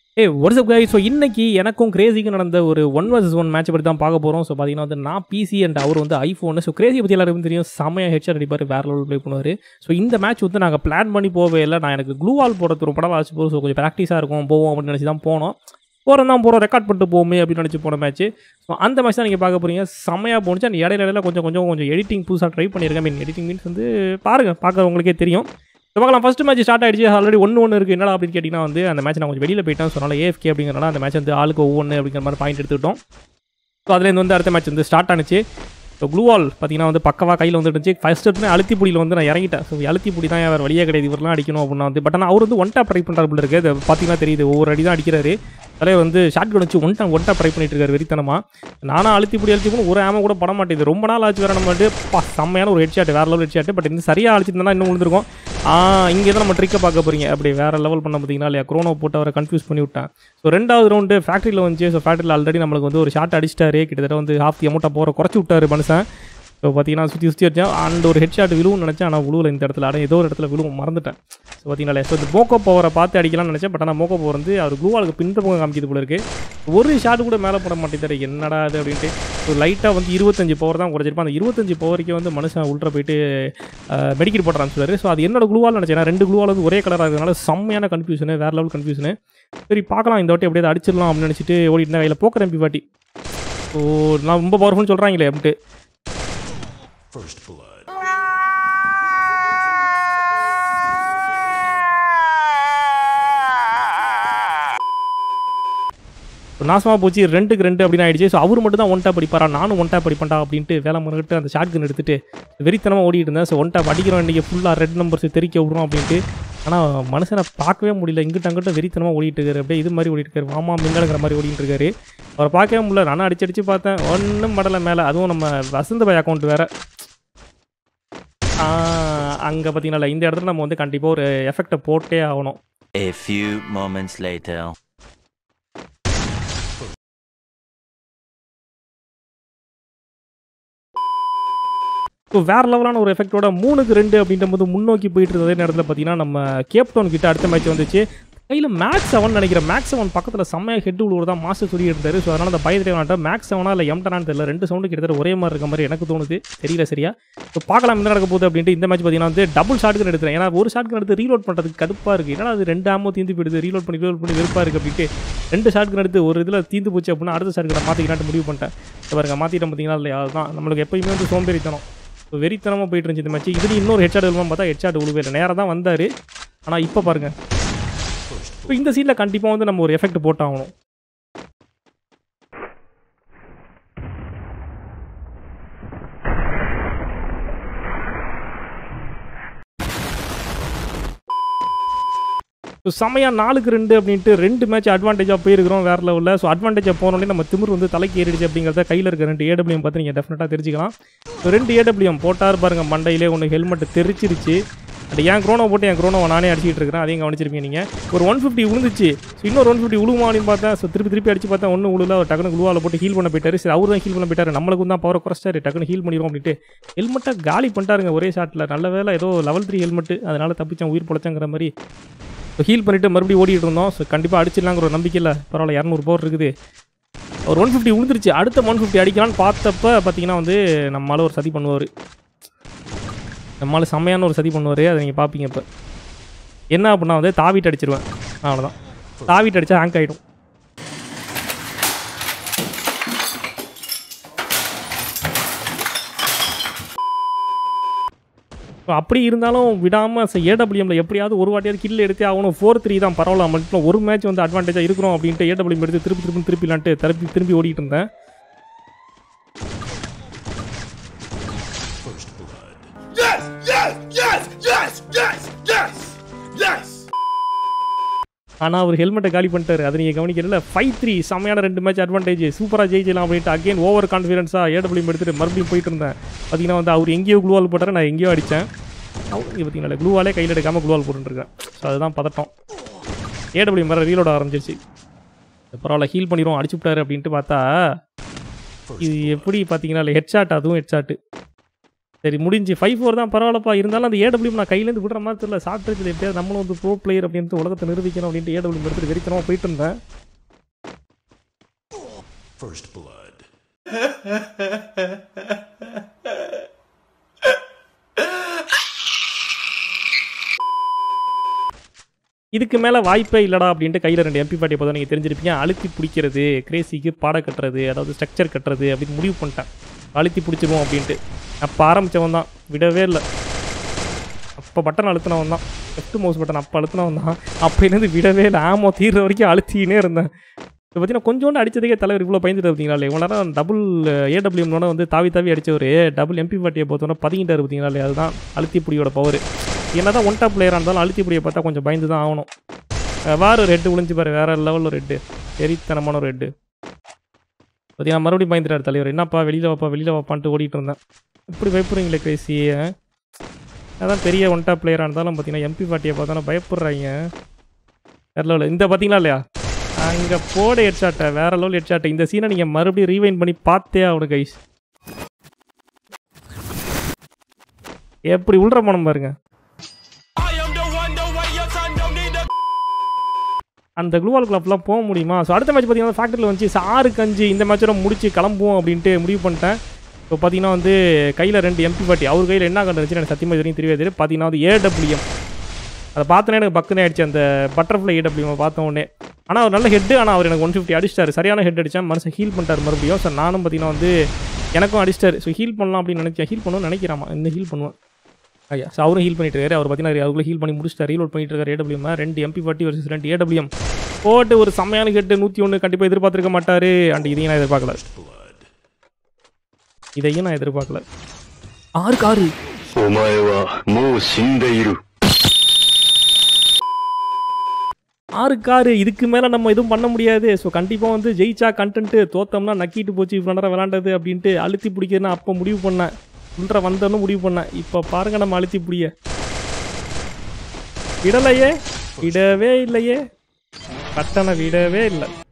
ஏ WhatsApp guy so இன்னைக்கு எனக்கும் கிரேசிக்கு நடந்த ஒரு ஒன் வர்சஸ் ஒன் மேட்ச் பற்றி தான் பார்க்க போகிறோம் ஸோ பார்த்தீங்கன்னா வந்து நான் பிசி அண்ட் அவர் வந்து ஐஃபோன் ஸோ கிரேசி பற்றி எல்லாருக்கும் தெரியும் செமையாக ஹெட்ஷாட் அடிப்பார் வேற லெவல் ப்ளே பண்ணுவார் ஸோ இந்த மேட்ச் வந்து நாங்கள் பிளான் பண்ணி போகவே இல்லை நான் எனக்கு க்ளூ வால் போடுறது ரொம்ப படம் ஆச்சு போகும் ஸோ கொஞ்சம் ப்ராக்டிஸாக இருக்கும் போவோம் அப்படின்னு நினச்சி தான் போனோம் போகிறோம் தான் போகிறோம் ரெக்கார்ட் பண்ணிட்டு போவோமே அப்படின்னு நினச்சி போன மேட்ச் ஸோ அந்த மேட்ச் தான் நீங்கள் பார்க்க போகிறீங்க செம்மையாக போணுச்சு அந்த இடையில இடையில கொஞ்சம் கொஞ்சம் கொஞ்சம் எடிட்டிங் புதுசாக ட்ரை பண்ணியிருக்கேன் மீன் எடிட்டிங் மீன்ஸ் வந்து பாருங்கள் பார்க்குறவங்களுக்கே தெரியும் ஸோ பார்க்கலாம் ஃபஸ்ட் மேட்ச் ஸ்டார்ட் ஆயிடுச்சு ஆல்ரெடி ஒன்று ஒன்று இருக்குது என்னடா அப்படின்னு கேட்டிங்கன்னா வந்து அந்த மேட்ச் நான் கொஞ்சம் வெளியில் போயிட்டேன் சொன்னால ஏஎஃப்கே அப்படிங்கிறனால அந்த மேட்ச் வந்து ஆளுக்கு ஒவ்வொன்று அப்படிங்கிற மாதிரி பாயிண்ட் எடுத்துக்கிட்டோம் ஸோ அதுலேருந்து வந்து அடுத்த மேட்ச் வந்து ஸ்டார்ட் ஆனிச்சு ஸோ க்ளூவால் பார்த்தீங்கன்னா வந்து பக்கவா கையில் வந்துட்டு இருந்துச்சு ஃபர்ஸ்ட் எடுத்து அழுத்தி புடியில் வந்து நான் இறங்கிட்டேன் ஸோ அழுத்தி புடி தான் வேறு வழியே கிடையாது இவரெல்லாம் அடிக்கணும் அப்படின்னா வந்து பட் ஆனால் அவர் வந்து ஒன் டாப் ட்ரை பண்ணுறாரு போல இருக்குது அது பார்த்தீங்கன்னா தெரியுது ஒவ்வொரு அடி தான் அடிக்கிறாரு தலைவர் வந்து ஷார்ட் கன் வச்சு one tap one tap try பண்ணிட்டு இருக்காரு வெறித்தனமா நானும் அழுத்தி புடி அழுத்தி போன ஒரு ஆம கூட பட மாட்டேங்குது ரொம்ப நாள் ஆச்சு வேறு நம்ம வந்து பா செம்மையான ஒரு ஹெட் ஷாட் வேறு லெவல் ஹெட் ஷாட் பட் இந்த சரியாக அழிச்சிருந்தா இன்னும் விழுந்திருக்கும் ஆ இங்கே தான் நம்ம ட்ரிக்கை பார்க்க போகிறீங்க அப்படி வேறு லெவல் பண்ண பார்த்தீங்கன்னா இல்லையா க்ரோனோ போட்டு அவரை கன்ஃபியூஸ் பண்ணி விட்டேன் ஸோ ரெண்டாவது ரவுண்டு ஃபேக்ட்ரியில் வந்துச்சு ஸோ ஃபேக்ட்ரியில் ஆல்ரெடி நம்மளுக்கு வந்து ஒரு ஷாட் அடிச்சிட்டாரு கிட்டத்தட்ட வந்து ஹாஃப் தி அமௌண்ட்டை போகிற குறைச்சி விட்டாரு மனுஷன் ஸோ பார்த்தீங்கன்னா சுற்றி சுற்றி அடிச்சேன் அண்ட் ஒரு ஹெட் ஷாட் விழுவும் நினச்சேன் ஆனால் விழுவல இந்த இடத்துல ஆனால் ஏதோ ஒரு இடத்துல விழுவும் மறந்துட்டேன் ஸோ பார்த்தீங்களா ஸோ இந்த மோக்கோ பவரை பார்த்து அடிக்கலாம்னு நினச்சேன் பட் ஆனால் மோக்கோ பவர் வந்து அவர் க்ளூவாலுக்கு பின் பக்கம் காமிக்கிது போல இருக்கு ஒரு ஷாட் கூட மேலே போட மாட்டேங்கிறாரு என்னடா அது அப்படின்ட்டு ஸோ லைட்டாக வந்து இருபத்தஞ்சு பவர் தான் குறைச்சிருப்பான் அந்த இருபத்தஞ்சு பவருக்கே வந்து மனுஷன் உள்ள போயிட்டு மெடிக்கல் போட்டு ஆரம்பிச்சிட்டாரு ஸோ அது என்னோட க்ளூவால் நினச்சேன் ஏன்னா ரெண்டு க்ளூவால் வந்து ஒரே கலராக இருக்கிறதுனால செம்மையான கன்ஃபியூஷனு வேறு லெவல் கன்ஃபியூஷனு சரி பார்க்கலாம் இந்த வாட்டி எப்படியாவது அடிச்சிடலாம் அப்படின்னு நினச்சிட்டு ஓடிட்டு இருந்தேன் கையில் போக்கர் எம்பி பாட்டி ஸோ நான் ரொம்ப பவர்ஃபுல்னு சொல்கிறாங்களே அப்படின்ட்டு First blood. நாசமாக போச்சு ரெண்டுக்கு ரெண்டு அப்படின்னு ஆயிடுச்சு ஸோ அவர் மட்டும் தான் ஒன் டாப் அடிப்பாரா நானும் ஒன் டாப் அடிப்பேன்டா அப்படின்ட்டு வேலை மறுக்கிட்டு அந்த ஷார்ட் கன் எடுத்துட்டு வெறித்தனமாக ஓடிட்டு இருந்தேன் ஸோ ஒன் டாப் அடிக்கிறோம் இன்றைக்கி ஃபுல்லாக ரெட் நம்பர்ஸ் தெரிக்க விடுறோம் அப்படின்ட்டு ஆனால் மனுஷனை பார்க்கவே முடியல இங்கிட்ட அங்கிட்ட வெறித்தனமாக ஓடிட்டு இருக்காரு அப்படியே இது மாதிரி ஓடிட்டு இருக்காரு மாமா மிங்கலுங்கிற மாதிரி ஓடிட்டு இருக்காரு அவரை பார்க்கவே முடியல நானும் அடிச்சு அடிச்சு பார்த்தேன் ஒன்றும் படலை மேலே அதுவும் நம்ம வசந்த பாய் அக்கௌண்ட் வேறு அங்கே பார்த்தீங்கன்னா இந்த இடத்துல நம்ம வந்து கண்டிப்பாக ஒரு எஃபெக்டை போட்டே ஆகணும் A few moments later. So வேறு லெவலான ஒரு எஃபெக்டோட மூணுக்கு ரெண்டு அப்படின்ற போது முன்னோக்கி போயிட்டு இருந்த நேரத்தில் பார்த்தீங்கன்னா நம்ம கேப்டவுன் கிட்ட அடுத்த மேட்ச் வந்துச்சு கையில் மேக்ஸ் செவன் நினைக்கிறேன் மேக்ஸ் செவன் பக்கத்தில் செம்மையாக ஹெட் உழுவுறது தான் மாஸ்டர் சொல்லி இருந்தார் ஸோ அதனால் அந்த பயத்திலே வேண்டாம் மேக்ஸ் செவனா இல்லை எம்டனான்னு தெரியல ரெண்டு சவுண்டு கிட்டத்தட்ட ஒரே மாதிரி இருக்க மாதிரி எனக்கு தோணுது தெரியல சரியா ஸோ பார்க்கலாம் என்ன நடக்க போகுது அப்படின்ட்டு இந்த மேட்ச் பார்த்தீங்கன்னா வந்து டபுள் ஷாட்க்கு எடுத்துறேன் ஏன்னா ஒரு ஷாட்க்கு எடுத்து ரீலோட் பண்ணுறதுக்கு கடுப்பாக இருக்குது ஏன்னா அது ரெண்டு ஆமோ தீந்து போயிடுது ரீலோட் பண்ணி ரீலோட் பண்ணி வெறுப்பாக இருக்குது அப்படின்ட்டு ரெண்டு ஷாட்க்கு எடுத்து ஒரு இதில் தீந்து போச்சு அப்படின்னா அடுத்த ஷாட்க்கு நான் மாற்றிக்கலான்ட்டு முடிவு பண்ணிட்டேன் இப்போ பாருங்க மாற்றிட்டேன் பார்த்தீங்கன்னா இல்லையா அதுதான் நம்மளுக்கு எப்பயுமே வந்து சோம்பேறித்தனம் ஸோ வெறித்தனமாக போயிட்டு இருந்துச்சு இந்த மேட்ச் இதுலேயும் இன்னொரு ஹெட்ஷாட் விழுவான்னு பார்த்தா ஹெட்ஷாட் விழுவே இல்லை நேராக தான் வந்தார் ஆனால் இப்போ பாருங்கள் இப்போ இந்த சீனில் கண்டிப்பாக வந்து நம்ம ஒரு எஃபெக்ட் போட்டாகணும் ஸோ செமையாக நாலுக்கு ரெண்டு அப்படின்ட்டு ரெண்டு மேட்ச் அட்வான்டேஜாக போயிருக்கிறோம் வேறு லெவலில் ஸோ அட்வான்டேஜாக போனோடனே நம்ம திமிர் வந்து தலைக்கு ஏறிடுச்சு அப்படிங்கிறத கையில் இருக்க ரெண்டு ஏடபிள்யூஎம் பார்த்து நீங்கள் டெஃபினட்டாக தெரிஞ்சுக்கலாம் ஸோ ரெண்டு ஏடபிள்யூஎம் போட்டார் பாருங்க மண்டையிலே ஒன்று ஹெல்மெட் தெரிச்சிருச்சு அது என் க்ரோனோ போட்டு என் க்ரோனோவை நானே அடிச்சிட்டு இருக்கிறேன் அதையும் கவனிச்சிருப்பீங்க நீங்கள் ஒரு ஒன் ஃபிஃப்டி விழுந்துச்சு ஸோ இன்னொரு ஒன் ஃபிஃப்டி விழுமா அப்படின்னு பார்த்தேன் ஸோ திருப்பி திருப்பி அடிச்சு பார்த்தா ஒன்றும் விழுல அவர் டக்குனு குழுவால் போட்டு ஹீல் பண்ண போயிட்டாரு சரி அவர் தான் ஹீல் பண்ண போயிட்டாரு நம்மளுக்கு தான் பவரை குறைச்சிட்டாரு டக்குனு ஹீல் பண்ணிடுவோம் அப்படின்ட்டு ஹெல்மெட்டை காலி பண்ணிட்டாருங்க ஒரே ஷாட்டில் நல்ல வேலை ஏதோ லெவல் த்ரீ ஹெல்மெட்டு அதனால் தப்பிச்சேன் உயிர் பொழைச்சங்கிற மாதிரி ஸோ ஹீல் பண்ணிவிட்டு மறுபடியும் ஓடிட்டு இருந்தோம் ஸோ கண்டிப்பாக அடிச்சிடலாங்கிற ஒரு நம்பிக்கை இல்லை பரவாயில்ல இரநூறு பவர் இருக்குது ஒரு ஒன் ஃபிஃப்டி விழுந்துருச்சு அடுத்த ஒன் ஃபிஃப்டி அடிக்கலான்னு பார்த்தப்ப பார்த்தீங்கன்னா வந்து நம்மளால ஒரு சதி பண்ணுவார் நம்மளால செம்மையான ஒரு சதி பண்ணுவார் அதை நீங்கள் பார்ப்பீங்க இப்போ என்ன அப்படின்னா வந்து தாவிட்டு அடிச்சிருவேன் அவ்வளோதான் தாவிட்டு அடித்தா ஹேங்க் ஆகிடும் ஸோ அப்படி இருந்தாலும் விடாமல் ஏடபிள்யூஎம்ல எப்படியாவது ஒரு வாட்டியாவது கில் எடுத்தே ஆகணும் ஃபோர் த்ரீ தான் பரவாயில்ல மட்டும் ஒரு மேட்ச் வந்து அட்வான்டேஜாக இருக்கிறோம் அப்படின்ட்டு ஏடபிள்யூஎம் எடுத்து திருப்பி திருப்பி திருப்பிலான்ட்டு திருப்பி திரும்பி ஓடிட்டு இருந்தேன் First blood. Yes! Yes! Yes! Yes! Yes! Yes! Yes! ஆனால் அவர் ஹெல்மெட்டை காலி பண்ணிட்டாரு அதை நீங்கள் கவனிக்கல ஃபைவ் த்ரீ செம்மையான ரெண்டு மேட்ச் அட்வான்டேஜ் சூப்பராக ஜெயிச்சலாம் அப்படின்ட்டு அகைன் ஓவர் கான்ஃபிடன்ஸாக ஏடபிள்யூஎம் எடுத்துட்டு மறுபடியும் போயிட்டு இருந்தேன் பார்த்தீங்கன்னா வந்து அவர் எங்கேயோ க்ளூவால் போட்டார் நான் எங்கேயோ அடித்தேன் அவர் பார்த்தீங்களா க்ளூவாலே கையில் எடுக்காமல் க்ளூவால் போட்டுருக்கேன் ஸோ அதுதான் பதட்டம் ஏடபிள்யூஎம் வேறு ரீலோட ஆரம்பிச்சிருச்சு பரவாயில்ல ஹீல் பண்ணிடுவோம் அடிச்சு விட்டாரு அப்படின்ட்டு பார்த்தா இது எப்படி பார்த்தீங்கன்னா ஹெட் ஷாட் அதுவும் ஹெட் ஷாட்டு சரி முடிஞ்சு ஃபைவ் ஃபோர் தான் பரவாயில்லப்பா இருந்தாலும் அந்த ஏடபிள்யூ நான் கையிலேருந்து விடுற மாதிரி தெரியல சாப்பிட்டு எப்படியாவது நம்மளும் வந்து ப்ரோ பிளேயர் அப்படின்ட்டு உலகத்தை நிரூபிக்கணும் அப்படின்ட்டு ஏடபிள்யூ எடுத்துட்டு வெறித்தனமாக போயிட்டு இருந்தேன் First blood. இதுக்கு மேலே வாய்ப்பே இல்லடா அப்படின்ட்டு கையில் ரெண்டு எம்பி பாட்டியை பார்த்தா நீங்கள் தெரிஞ்சிருப்பீங்க அழுத்தி பிடிக்கிறது கிரேசிக்கு பாட கட்டுறது அதாவது ஸ்ட்ரக்சர் கட்டுறது அப்படின்னு முடிவு பண்ணிட்டேன் அழுத்தி பிடிச்சிருவோம் அப்படின்ட்டு அப்போ ஆரம்பித்தவன் தான் விடவே இல்லை அப்போ பட்டன் அழுத்தினவன் தான் லெஃப்ட் மவுஸ் பட்டன் அப்போ அழுத்தினவன் தான் அப்போலேருந்து விடவே இல்லை ஆமோ தீர்ற வரைக்கும் அழுத்தினே இருந்தேன் இப்போ பார்த்தீங்கன்னா கொஞ்சோண்டு அடிச்சதுக்கே தலைவர் இவ்வளோ பயந்துட்டு பார்த்தீங்களா இவ்வளோ நேரம் டபுள் ஏடபிள்யூம்னோட வந்து தாவி தாவி அடிச்சவர் டபுள் எம்பி பாட்டியை பார்த்தோன்னா பதுங்கிட்டாரு பார்த்தீங்களா இல்லையா அதுதான் அழுத்தி பிடியோட பவர் என்னதான் ஒன் டாப் பிளேயராக இருந்தாலும் அழுத்தி பிடியை பார்த்தா கொஞ்சம் பயந்து தான் ஆகணும் அஹ் வேற ஒரு ரெட்டு விழுந்து பாரு வேற லெவலில் ரெட்டு வெறித்தனமான ஒரு ரெட்டு பார்த்தீங்கன்னா மறுபடியும் பயந்துட்டார் தலைவர் என்னப்பா வெளியில் வாப்பா வெளியில் வாப்பான்ட்டு ஓடிட்டு இருந்தேன் இப்படி பயப்படுறீங்களே கிரேசி அதான் பெரிய ஒன் டாப் பிளேயராக இருந்தாலும் பார்த்தீங்கன்னா எம்பி பாட்டியை பார்த்தோன்னா பயப்படுறாங்க வேற லெவலில் இந்த பார்த்தீங்களா இல்லையா அங்கே போட ஹெட்ஷாட்டை வேற லெவல் ஹெட்ஷாட்டை இந்த சீனை நீங்கள் மறுபடியும் ரீவைண்ட் பண்ணி பார்த்தே ஆகணும் கைஸ் எப்படி உள்ற போனோம் பாருங்க அந்த குளூவால் கிளப்லாம் போக முடியுமா ஸோ அடுத்த மேட்ச் பார்த்தீங்கன்னா ஃபேக்டரியில் வந்துச்சு so ஆறுக்கு அஞ்சு இந்த மேட்சோட முடிச்சு கிளம்புவோம் அப்படின்ட்டு முடிவு பண்ணிட்டேன் இப்போ பார்த்தீங்கன்னா வந்து கையில் ரெண்டு எம்பி பாட்டி அவர் கையில் என்ன கண்டு இருந்துச்சு எனக்கு சத்தியமாக இது வரைக்கும் தெரியாது பார்த்தீங்கன்னா வந்து ஏடபிள்யூஎம் அதை பார்த்தோன்னே எனக்கு பக்குனே ஆயிடுச்சு அந்த பட்டர்ஃப்ளை ஏடபிள்யூஎம் பார்த்த உடனே ஆனால் அவர் நல்ல ஹெட்டு ஆனால் அவர் எனக்கு ஒன் ஃபிஃப்டி அடிச்சிட்டாரு சரியான ஹெட் அடித்தேன் மனுஷன் ஹீல் பண்ணிட்டார் மறுபடியும் ஸோ நானும் பார்த்தீங்கன்னா வந்து எனக்கும் அடிச்சிட்டாரு ஸோ ஹீல் பண்ணலாம் அப்படின்னு நினச்சேன் ஹீல் பண்ணணும்னு நினைக்கிறாமா இந்த ஹீல் பண்ணுவேன் ஐயா ஸோ அவரும் ஹீல் பண்ணிட்டு இருக்காரு அவர் பார்த்தீங்கன்னா அதுக்குள்ளே ஹீல் பண்ணி முடிச்சிட்டாரு ரீலோட் பண்ணிட்டு இருக்காரு ஏடபிள்யூஎம் ரெண்டு எம்பி ஃபார்ட்டி வர்சஸ் ரெண்டு ஏடபிள்யூஎம் போட்டு ஒரு செம்மையான ஹெட்டு நூற்றி ஒன்று கண்டிப்பாக எதிர்பார்த்திருக்க மாட்டாரு அண்ட் இதையும் நான் எதிர்பார்க்கல Blood. இதையும் நான் எதிர்பார்க்கல ஆறுக்கு ஆறு お前はもう死んでいる。 ஆறுக்கு ஆறு இதுக்கு மேலே நம்ம எதுவும் பண்ண முடியாது ஸோ கண்டிப்பாக வந்து ஜெயிச்சா கண்டென்ட்டு தோத்தோம்னா நக்கிட்டு போச்சு இவ்வளோ நேரம் விளாண்டது அப்படின்ட்டு அழுத்தி பிடிக்கிறதுன்னு அப்போ முடிவு பண்ணேன் உள்ள வந்தோன்னு முடிவு பண்ணேன் இப்போ பாருங்க நம்ம அழுத்தி பிடிய விடலையே விடவே இல்லையே கட்டணை விடவே இல்லை